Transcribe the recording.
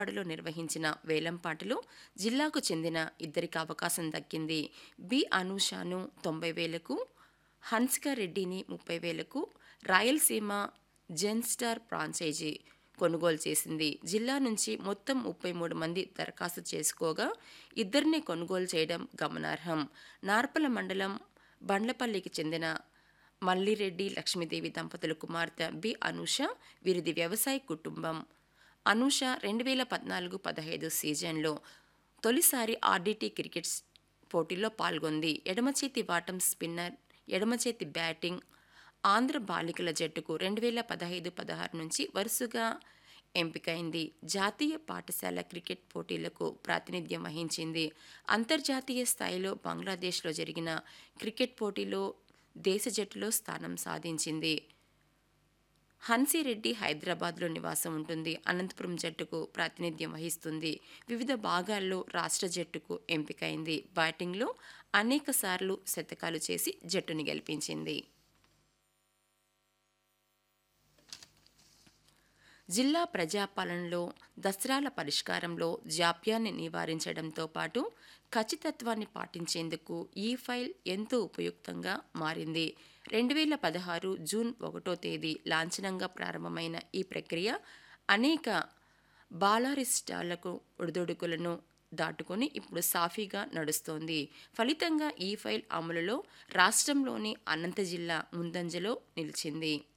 పాడులో నిర్వహించిన వేలంపాటలో జిల్లాకు చెందిన ఇద్దరికి అవకాశం దక్కింది బి అనూషాను తొంభై వేలకు హన్సికా రెడ్డిని ముప్పై వేలకు రాయలసీమ జెన్ స్టార్ ఫ్రాంచైజీ కొనుగోలు చేసింది జిల్లా నుంచి మొత్తం ముప్పై మూడు మంది దరఖాస్తు చేసుకోగా ఇద్దరిని కొనుగోలు చేయడం గమనార్హం నార్పల మండలం బండ్లపల్లికి చెందిన మల్లిరెడ్డి లక్ష్మీదేవి దంపతుల కుమార్తె బి అనూష వీరిది వ్యవసాయ కుటుంబం అనూష రెండు వేల పద్నాలుగు పదహైదు సీజన్లో తొలిసారి ఆర్డీటీ క్రికెట్ పోటీలో పాల్గొంది ఎడమ చేతి వాటం స్పిన్నర్ ఎడమ చేతి బ్యాటింగ్ ఆంధ్ర బాలికల జట్టుకు రెండు వేల పదహైదు పదహారు నుంచి వరుసగా ఎంపికైంది జాతీయ పాఠశాల క్రికెట్ పోటీలకు ప్రాతినిధ్యం వహించింది అంతర్జాతీయ స్థాయిలో బంగ్లాదేశ్లో జరిగిన క్రికెట్ పోటీలో దేశ జట్టులో స్థానం సాధించింది హన్సీరెడ్డి హైదరాబాద్లో నివాసం ఉంటుంది అనంతపురం జట్టుకు ప్రాతినిధ్యం వహిస్తుంది వివిధ భాగాల్లో రాష్ట్ర జట్టుకు ఎంపికైంది బ్యాటింగ్లో అనేక సార్లు శతకాలు చేసి జట్టుని గెలిపించింది జిల్లా ప్రజాపాలనలో దసరాల పరిష్కారంలో జాప్యాన్ని నివారించడంతో పాటు ఖచ్చితత్వాన్ని పాటించేందుకు ఈ ఫైల్ ఎంతో ఉపయుక్తంగా మారింది రెండు వేల పదహారు జూన్ ఒకటో తేదీ లాంఛనంగా ప్రారంభమైన ఈ ప్రక్రియ అనేక బాలారిస్టాలకు ఒడిదొడుకులను దాటుకొని ఇప్పుడు సాఫీగా నడుస్తోంది ఫలితంగా ఈ ఫైల్ అమలులో రాష్ట్రంలోని అనంత జిల్లా ముందంజలో నిలిచింది